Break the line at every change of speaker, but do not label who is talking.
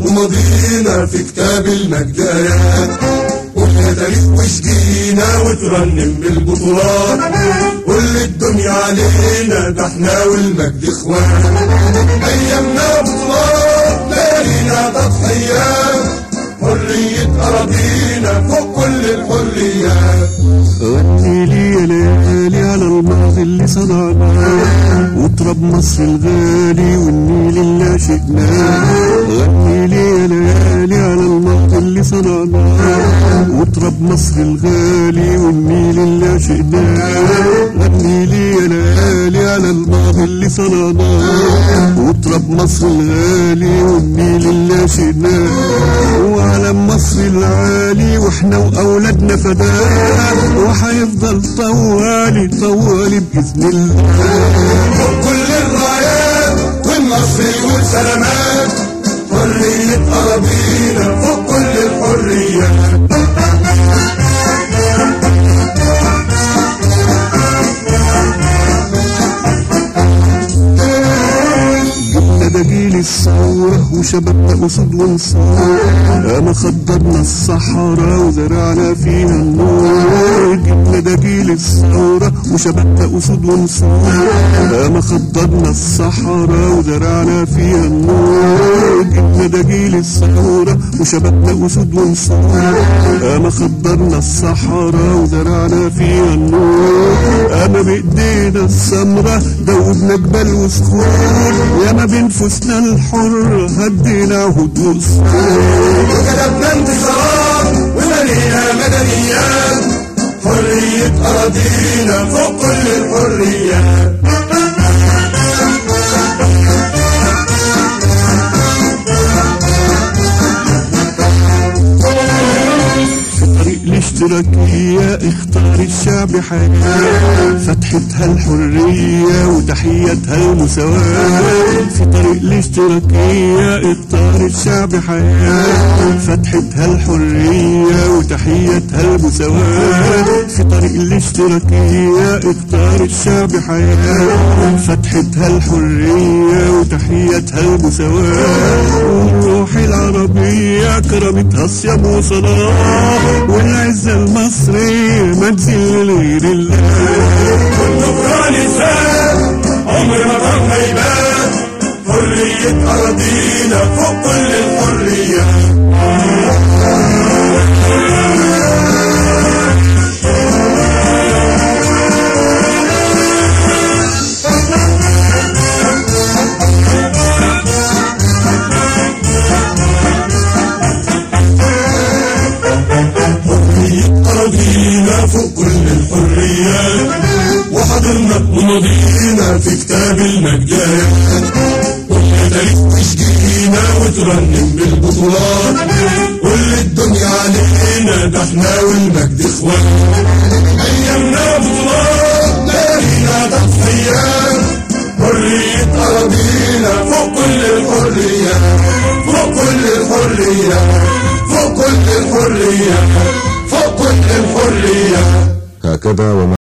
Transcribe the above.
وماضينا في كتاب المجديات قلنا تاريخ وشجينا وترنم بالبطولات كل الدنيا علينا ده احنا والمجد اخوان ايامنا بطولات ليالينا تضحيات حرية أراضينا فوق كل الحريات
غني لي يا ليالي على الماضي اللي صنعناه وتراب مصر الغالي والنيل اللي عشقناه غني لي يا ليالي على الماضي اللي صنعناه وتراب مصر الغالي والنيل اللي عشقناه غني لي يا ليالي على الماضي اللي صنعناه وتراب مصر الغالي والنيل اللي عشقناه وعلم مصر العالي واحنا واولادنا فداه وحيفضل طوالي طوالي باذن الله
فوق كل الرايات والنصر والسلامات حرية أراضينا فوق كل الحريات
جبنا دجيل الثورة وشبكنا أسود ونصار أما خضرنا الصحراء وزرعنا فيها النور جبنا دجيل الثورة وشبكنا أسود ونصار أما خضرنا الصحراء وزرعنا فيها النور جبنا دجيل الثورة وشبكنا أسود ونصار أما خضرنا الصحراء وزرعنا فيها النور أما بإيدينا السمرة دوبنا جبال وصخور ياما بنفوسنا الحرة هدينا عهود وصخور
وكتبنا انتصارات وبنينا مدنيات حرية أراضينا فوق كل الحريات
طريق الاشتراكية اختار الشعب حياة فتحتها الحرية وتحيتها المساواة في طريق الاشتراكية اختار الشعب حياة فتحتها الحرية وتحيتها المساواة في طريق الاشتراكية اختار الشعب حياة فتحتها الحرية وتحيتها المساواة والروح العربية كرمتها الصيام وصلاة والعزة المصرية ما تزل غير الله
والنكران لسان عمر ما كان هيبان حرية أراضينا فوق كل الحريات حرية أراضينا فوق كل الحريات وحضرنا وماضينا في كتاب المجديات قلنا تاريخ تشجينا وترنم بالبطولات كل الدنيا علينا ده احنا والمجد اخوان ايامنا بطولات ليالينا تضحيات حرية أراضينا فوق كل الحريات فوق كل الحريات فوق كل الحريات فوق كل الحريات
هكذا وما